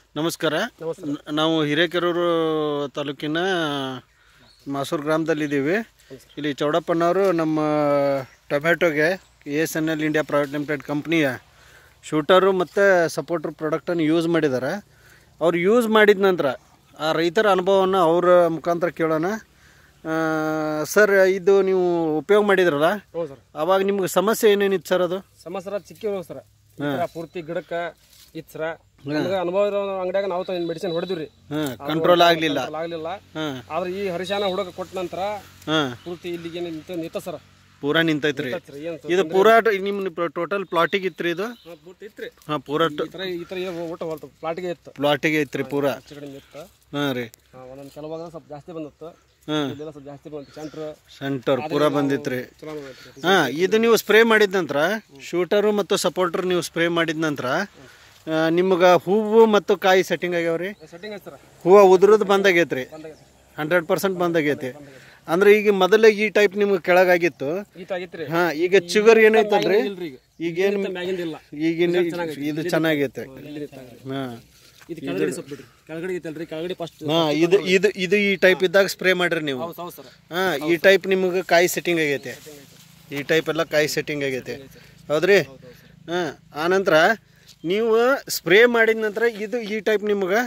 ನಮಸ್ಕಾರ ನ- ನಾವು ಹಿರೇಕೆರೂರು ತಾಲೂಕಿನ ಮಾಸೂರು ಗ್ರಾಮದಲ್ಲಿದ್ದೀವಿ ಇಲ್ಲಿ ಚೌಡಪ್ಪನವರು ನಮ್ಮ ಟೊಮ್ಯಾಟೊಗೆ A S N L India private limited ಕಂಪ್ನಿಯ ಶೂಟರು ಮತ್ತು ಸಪೋರ್ಟ್ರ್ ಪ್ರಾಡಕ್ಟನ್ನು ಯೂಸ್ ಮಾಡಿದ್ದಾರೆ ಅವ್ರು ಯೂಸ್ ಮಾಡಿದ ನಂತರ ಆ ರೈತರ ಅನುಭವವನ್ನು ಅವರ ಮುಖಾಂತರ ಕೇಳೋಣ ಸರ್ ಇದು ನೀವು ಉಪಯೋಗ ಮಾಡಿದ್ರಲ್ಲ ಹ್ಞೂ ಸರ್ ಅವಾಗ ನಿಮ್ಗೆ ಸಮಸ್ಯೆ ಏನೇನಿತ್ತು ಸರ್ ಅದು ಸಮಸ್ಯೆ ಚಿಕ್ಕಿ ಹೋಗಿ ಸರ್ ಈ ಥರ ಪೂರ್ತಿ ಗಿಡಕ್ಕೆ ಇತ್ತು ಸರ ನಮ್ಗೆ ಅನುಭವ ಇರೋ ಅಂಗಡಿಯಾಗ ನಾವು ತಂದು ಮೆಡಿಸಿನ್ ಹೊಡೆದ್ವಿ ಹಾಂ ಕಂಟ್ರೋಲ್ ಆಗಲಿಲ್ಲ ಆಗಲಿಲ್ಲ ಹಾಂ ಆದ್ರೆ ಈ ಹರಿಶಾನ ಹುಡುಗ ಕೊಟ್ಟ ನಂತರ ಹಾಂ ಪೂರ್ತಿ ಇಲ್ಲಿಗೆ ನಿಂತು ನಿಂತ ಸರ್ ಪೂರಾ ನಿಂತೈತ್ರಿ ಏನು ಇದು ಪೂರಾ ಟ- ನಿಮ್ಮ ಟೋಟಲ್ ಪ್ಲಾಟಿಗೆ ಇತ್ರಿ ಇದು ಪೂರ್ತಿ ಇತ್ರಿ ಹಾಂ ಪೂರಾ ಈ ಥರ ಈ ಥರ ಏನು ಒಟ್ಟು ಹೊಲ್ತು ಪ್ಲಾಟಿಗೆ ಇತ್ತು ಪ್ಲಾಟಿಗೆ ಐತ್ರಿ ಪೂರಾ ಹೆಚ್ಚು ಕಡಿಮೆ ಇತ್ತು ಹಾಂ ರೀ ಒಂದೊಂದು ಕೆಲವಾಗ ಸ್ವಲ್ಪ ಜಾಸ್ತಿ ಬಂದಿತ್ತು ಹಾಂ ಇಲ್ಲೆಲ್ಲ ಸ್ವಲ್ಪ ಜಾಸ್ತಿ ಬಂತು ಸೆಂಟ್ರ್ ಸೆಂಟರ್ ಪೂರಾ ಬಂದಿತ್ರಿ ಚಲೋ ಬಂದೈತ್ರಿ ಹಾಂ ಇದು ನೀವು ಸ್ಪ್ರೇ ಮಾಡಿದ ನಂತರ ಶೂಟರು ಮತ್ತು ಸಪೋರ್ಟರ್ ನೀವು ಸ್ಪ್ರೇ ಮಾಡಿದ ನಂತರ ನಿಮ್ಗೆ ಹೂವು ಮತ್ತು ಕಾಯಿ ಸೆಟ್ಟಿಂಗ್ ಆಗ್ಯಾವ್ರಿ ಸೆಟ್ಟಿಂಗ್ ಐತೆ ಸರ್ ಹೂವು ಉದುರೋದು ಬಂದಾಗೈತ್ರಿ ಬಂದಾಗೈತೆ ಹಂಡ್ರೆಡ್ ಪರ್ಸೆಂಟ್ ಬಂದಾಗೈತಿ ಅಂದ್ರೆ ಈಗ ಮೊದಲೇ ಈ ಟೈಪ್ ನಿಮ್ಗೆ ಕೆಳಗಾಗಿತ್ತು ಈತ ಆಗಿತ್ರಿ ಹಾಂ ಈಗ ಚುಗರ್ ಏನೈತಲ್ರಿ ಇಲ್ರಿ ಈಗ ಈಗೇನು ಮ್ಯಾಗಿಂದ ಇಲ್ಲ ಈಗಿನ ಇದು ಚೆನ್ನಾಗೈತೆ ಇಲ್ಲಿ ನಿಂತಾಗ್ರಿ. ಹಾಂ ಇದು ಕೆಳಗಡೆ ಸ್ವಲ್ಪ ಬಿಡ್ರಿ ಕೆಳಗಡೆ ಐತಲ್ರಿ ಕೆಳಗಡೆ ಫಸ್ಟ್ ಹಾಂ ಇದು ಇದು ಇದು ಈ ಟೈಪ್ ಇದ್ದಾಗ ಸ್ಪ್ರೇ ಮಾಡ್ರಿ ನೀವು ಹೌದು ಹೌದು ಸರ್ ಹಾಂ ಈ ಟೈಪ್ ನಿಮಗೆ ಕಾಯಿ ಸೆಟ್ಟಿಂಗ್ ಆಗೈತೆ ಈ ಟೈಪ್ ಎಲ್ಲ ಕಾಯಿ ಸೆಟ್ಟಿಂಗ್ ಆಗೈತೆ ಹೌದ್ರಿ ಹಾಂ ಆನಂತರ ನೀವು ಸ್ಪ್ರೇ ಮಾಡಿದ ನಂತರ ಇದು ಈ ಟೈಪ್ ನಿಮ್ಗೆ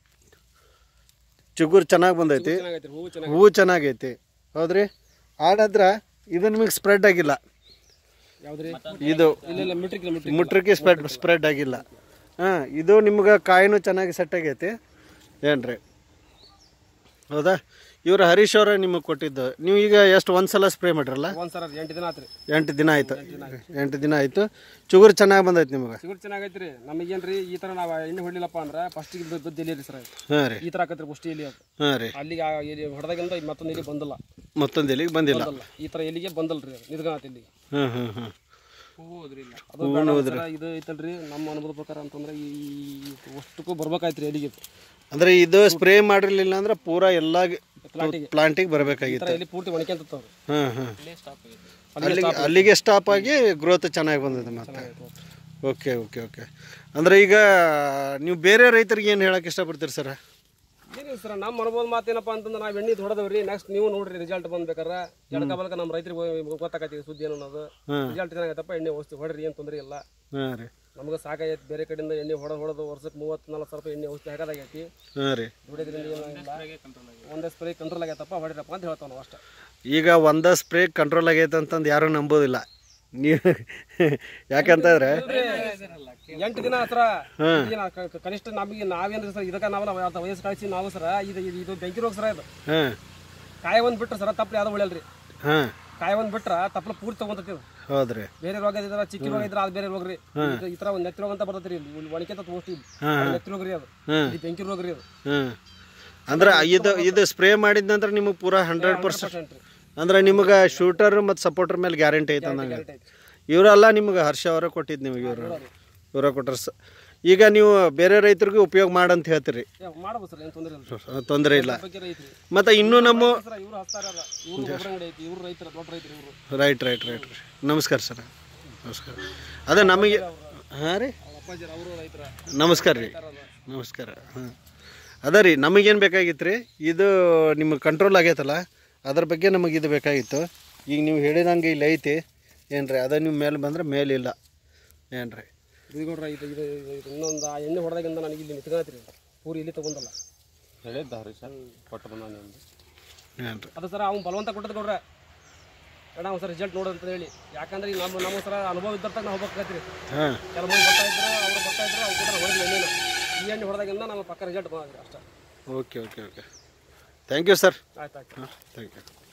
ಚಿಗುರು ಚೆನ್ನಾಗಿ ಬಂದೈತಿ ಚೆನ್ನಾಗೈತ್ರಿ ಹೂವು ಚೆನ್ನಾಗಿ ಹೂವು ಚೆನ್ನಾಗೈತಿ ಹೌದ್ರಿ ಆನಂತರ ಇದು ನಿಮಗೆ ಸ್ಪ್ರೆಡ್ ಆಗಿಲ್ಲ ಯಾವ್ದ್ರಿ ಇದು ಇಲ್ಲ ಇಲ್ಲ ಮಿಟ್ರಿಕ್ ಮಿಟ್ರಿಕ್ ಮುಟ್ರಿಗೆ ಸ್ಪ್ರೆಡ್ ಸ್ಪ್ರೆಡ್ ಆಗಿಲ್ಲ ಹಾಂ ಇದು ನಿಮ್ಗೆ ಕಾಯಿನೂ ಚೆನ್ನಾಗಿ ಸೆಟ್ ಆಗೈತಿ ಏನ್ರಿ ಹೌದಾ ಇವ್ರು ಹರೀಶ್ ಅವರ ನಿಮಗೆ ಕೊಟ್ಟಿದ್ದು ನೀವು ಈಗ ಎಷ್ಟು ಒಂದು ಸಲ ಸ್ಪ್ರೇ ಮಾಡಿರಲ್ಲ ಒಂದ್ ಸರ ಎಂಟು ದಿನ ಆತ್ರಿ ಎಂಟು ದಿನ ಆಯ್ತು ಎಂಟು ದಿನ ಆಯಿತು ಚುಗುರು ಚೆನ್ನಾಗಿ ಬಂದೈತೆ ನಿಮಗೆ ಸಿಗುರ್ ಚೆನ್ನಾಗೈತ್ರಿ ನಮಗೇನ್ರಿ ಈ ತರ ನಾವು ಎಣ್ಣೆ ಹೊಡಿಲಪ್ಪ ಅಂದ್ರ ಫಸ್ಟ್ ಬಿದ್ದು ಎಲ್ಲಿ ಸರ್ ಹಾಂ ರೀ ಈ ತರ ಆಕತ್ರಿ ಫಸ್ಟ್ ಇಲ್ಲಿ ಅದು ಹಾಂ ರೀ ಅಲ್ಲಿಗೆ ಆ ಇಲ್ಲಿ ಹೊಡೆದಾಗಿಂದ ಮತ್ತೊಂದು ಇಲ್ಲಿ ಬಂದಿಲ್ಲ ಮತ್ತೊಂದು ಎಲ್ಲಿಗೆ ಬಂದಿಲ್ಲ ಬಂದಲ್ಲ ಈ ತರ ಎಲ್ಲಿಗೆ ಬಂದಲ್ರಿ ಅದು ನಿದ್ಗಾತ್ ಇಲ್ಲಿಗೆ ಹಾಂ ಹಾಂ ಹಾಂ ಹೂವು ಹೋದ್ರಿ ಇಲ್ಲ ಅದು ಬೇಡ ಸರ, ಇದು ಐತಲ್ರಿ ನಮ್ಮ ಅನುಭವದ ಪ್ರಕಾರ ಅಂತಂದ್ರೆ ಈ ಅಷ್ಟಕ್ಕೂ ಬರ್ಬೇಕಾಯ್ತ್ರಿ ಎಲ್ಲಿಗೆ ಇದು. ಅಂದರೆ ಇದು ಸ್ಪ್ರೇ ಮಾಡಿರಲಿಲ್ಲ ಅಂದ್ರೆ ಪೂರಾ ಎಲ್ಲ ಪ್ಲಾಟಿಗೆ ಪ್ಲಾಂಟಿಗೆ ಈ ಬರಬೇಕಾಗಿತ್ತು ತರ ಎಲ್ಲಿ ಪೂರ್ತಿ ಒಣಕ್ಯಂತವ್ರಿ ಹಾಂ ಹಾಂ ಅಲ್ಲಿಗೆ ಅಲ್ಲಿಗೆ ಸ್ಟಾಪ್ ಆಗಿ ಗ್ರೋತ್ ಚೆನ್ನಾಗಿ ಬಂದಿದೆ ಮತ್ತೆ ಓಕೆ ಓಕೆ ಓಕೆ ಅಂದರೆ ಈಗ ನೀವು ಬೇರೆ ರೈತರಿಗೆ ಏನು ಹೇಳಕ್ಕೆ ಇಷ್ಟಪಡ್ತೀರಿ ಸರ್ ಏನಿಲ್ಲ ಸರ್ ನಮ್ಮ ಅನುಭವದ ಮಾತೇನಪ್ಪ ಅಂತಂದ್ರೆ ನಾವು ಎಣ್ಣೆ ಹೊಡೆದವ್ರಿ ನೆಕ್ಸ್ಟ್ ನೀವು ನೋಡ್ರಿ ರಿಸಲ್ಟ್ ಬಂದ್ಬೇಕಾರ ಎಡಕ ಬಲಕ ನಮ್ಮ ರೈತರಿಗೆ ಗೊತ್ತಾಕೈತಿ ಸುದ್ದಿ ಏನು ಅನ್ನೋದು ಹಾಂ ರಿಸಲ್ಟ್ ಚೆನ್ನಾಗೈತಪ್ಪ ಎಣ್ಣೆ ಔಷಧಿ ಹೊಡ್ರಿ ಏನು ತೊಂದರೆ ಇಲ್ಲ ಹಾಂ ರೀ ನಮ್ಗೆ ಸಾಕಾಗೈತಿ ಬೇರೆ ಕಡೆಯಿಂದ ಎಣ್ಣೆ ಹೊಡೆದು ಹೊಡೆದು ವರ್ಷಕ್ಕೆ ಮೂವತ್ತು ನಲ್ವತ್ತು ಸಾವಿರ ರೂಪಾಯಿ ಎಣ್ಣೆ ಔಷಧಿ ಹಾಕೋದಾಗೈತಿ ಹಾಂ ರೀ ದುಡಿಯೋದ್ರಿಂದ ಏನಿಲ್ಲ ಒಂದೇ ಸ್ಪ್ರೇ ಕಂಟ್ರೋಲ್ ಆಗೈತಪ್ಪ ಹೊಡಿರಪ್ಪ ಅಂತ ಹೇಳ್ತಾವ ನಾವು ಅಷ್ಟೇ ಈಗ ಒಂದ ಸ್ಪ್ರೇ ಕಂಟ್ರೋಲ್ ಆಗೈತೆ ಅಂತಂದು ಯಾರೂ ನಂಬೋದಿಲ್ಲ ನೀವು ಯಾಕಂತಂದ್ರೆ ಎಂಟು ದಿನ ಸರ ಈಗ ನಾ ಕ- ಕನಿಷ್ಠ ನಮಗೆ ನಾವೇನ್ರಿ ಸರ್ ಇದಕ್ಕೆ ನಾವು ನಾವು ಅರ್ಧ ವಯಸ್ಸು ಕಳಿಸಿ ನಾವು ಸರ ಇದು ಇದು- ಇದು ಬೆಂಕಿ ರೋಗ ಸರ ಇದು ಹಾಂ ಕಾಯಿ ಒಂದು ಬಿಟ್ರೆ ಸರ ತಪ್ಪಲು ಯಾವ್ದು ಉಳಿಯಲ್ರಿ ಹಾಂ ಕಾಯಿ ಒಂದು ಬಿಟ್ರೆ ತಪ್ಪಲು ಪೂರ್ತಿ ತಗೊಂತೈತಿ ಇದು ಹೌದ್ರಿ ಬೇರೆ ರೋಗ ಇದ್ರ ಚಿಕ್ಕ ರೋಗ ಇದ್ರ ಅದು ಬೇರೆ ರೋಗ ರೀ ಇದು ಈ ತರ ಒಂದು ನೆತ್ತಿ ರೋಗ ಅಂತ ಬರ್ತೈತಿ ರೀ ಇಲ್ಲಿ ಒಣಕೆ ತೋರಿಸ್ತಿ ನೆತ್ತಿ ರೋಗ ರೀ ಅದು ಹಾಂ ಇದು ಬೆಂಕಿ ರೋಗ ರೀ ಅದು ಹಾಂ ಅಂದ್ರೆ ಇದು ಇದು ಸ್ಪ್ರೇ ಮಾಡಿದ ನಂತರ ನಿಮಗೆ ಪೂರಾ ಹಂಡ್ರೆಡ್ ಪರ್ಸೆಂಟ್ ಪರ್ಸೆಂಟ್ ರೀ ಅಂದ್ರೆ ನಿಮ್ಗೆ ಶೂಟರ್ ಮತ್ತು ಸಪೋರ್ಟರ್ ಮೇಲೆ ಗ್ಯಾರಂಟಿ ಐತೆ ಅಂದಂಗೆ ಕರೆಕ್ಟ್ ಐತಿ ಇವರೆಲ್ಲ ನಿಮ್ಗೆ ಹರ್ಷ ಅವರೇ ಕೊಟ್ಟಿದ್ದು ನಿಮಗೆ ಇವರು ಇವರ ಕೊಟ್ಟರು ಸ ಈಗ ನೀವು ಬೇರೆ ರೈತರಿಗೂ ಉಪಯೋಗ ಮಾಡಂತ ಹೇಳ್ತೀರಿ ಏ, ಮಾಡ್ಬೋದು ಸರ್ ಏನು ತೊಂದರೆ ಇಲ್ಲ ತೊಂದರೆ ಇಲ್ಲ ಬಗ್ಗೆ ಐತ್ರಿ ಮತ್ತು ಇನ್ನೂ ನಮ್ಮ ಸರ್ ಇವ್ರು ಹಸ್ತಾರ ಇವ್ರು ಗೊಬ್ಬರ ಅಂಗಡಿ ಐತಿ ಇವ್ರು ರೈತರ ದೊಡ್ಡ ರೈತರು ಇವರು ರೈಟ್ ರೈಟ್ ರೈಟ್ ನಮಸ್ಕಾರ ಸರ್ ನಮಸ್ಕಾರ ಅದೇ ನಮಗೆ ಹಾಂ ರೀ ಅವ್ರ ಅಪ್ಪಾಜಿ ಅವರು ರೈತರ ನಮಸ್ಕಾರ ರೀ ನಮಸ್ಕಾರ ಹಾಂ ಅದ ರೀ ನಮಗೇನು ಬೇಕಾಗಿತ್ತು ರೀ ಇದು ನಿಮಗೆ ಕಂಟ್ರೋಲ್ ಆಗೈತಲ್ಲ ಅದ್ರ ಬಗ್ಗೆ ನಮಗೆ ಇದು ಬೇಕಾಗಿತ್ತು ಈಗ ನೀವು ಹೇಳಿದಂಗೆ ಇಲ್ಲಿ ಐತಿ ಏನು ರೀ ಅದ ನಿಮ್ಮ ಮೇಲೆ ಬಂದರೆ ಮೇಲಿಲ್ಲ ಏನು ರೀ ಬಿದಿಗೌಡ್ರ ಇದು ಇದು ಇದು ಇನ್ನೊಂದು ಆ ಎಣ್ಣೆ ಹೊಡೆದಾಗಿಂದ ನನಗೆ ಇಲ್ಲಿ ನಿಂತ್ಕೊಳತ್ರಿ ಪೂರಿ ಇಲ್ಲಿ ತಗೊಂಡಲ್ಲ ಹೇಳಿದ್ದಾವ್ರಿ ಸರ್ ಕೊಟ್ಟು ಬಂದ ನಿಮ್ದು ಏನು ರೀ ಅದು ಸರ್ ಅವ್ನು ಬಲವಂತ ಕೊಟ್ಟದ ಗೌಡ್ರ ಬೇಡ ಅವ್ನು ಸರ್ ರಿಸಲ್ಟ್ ನೋಡು ಅಂತ ಹೇಳಿ ಯಾಕಂದ್ರೆ ಈಗ ನಮ್ಮ ನಮ್ಮ ಸರ ಅನುಭವ ಇದ್ದಾಗ ನಾವು ಹೋಗ್ಬೇಕಾಗ್ತೀರಿ ಹಾಂ ಕೆಲವು ಮಂದಿ ಬರ್ತಾ ಇದ್ರು ಅವ್ರು ಬರ್ತಾ ಇದ್ರು ಅವ್ರು ಕೂಡ ಹೊಡೆದಿಲ್ಲ ಎಣ್ಣೆನ ಈ ಎಣ್ಣೆ ಹೊಡೆದಾಗಿಂದ ನಮ್ಮ ಪಕ್ಕ ರಿಸಲ್ಟ್ ಬಂದ್ರಿ ಅಷ್ಟೇ okay okay okay thank you sir ಆಯ್ತು ಆಯ್ತು ಹಾಂ ಥ್ಯಾಂಕ್ ಯು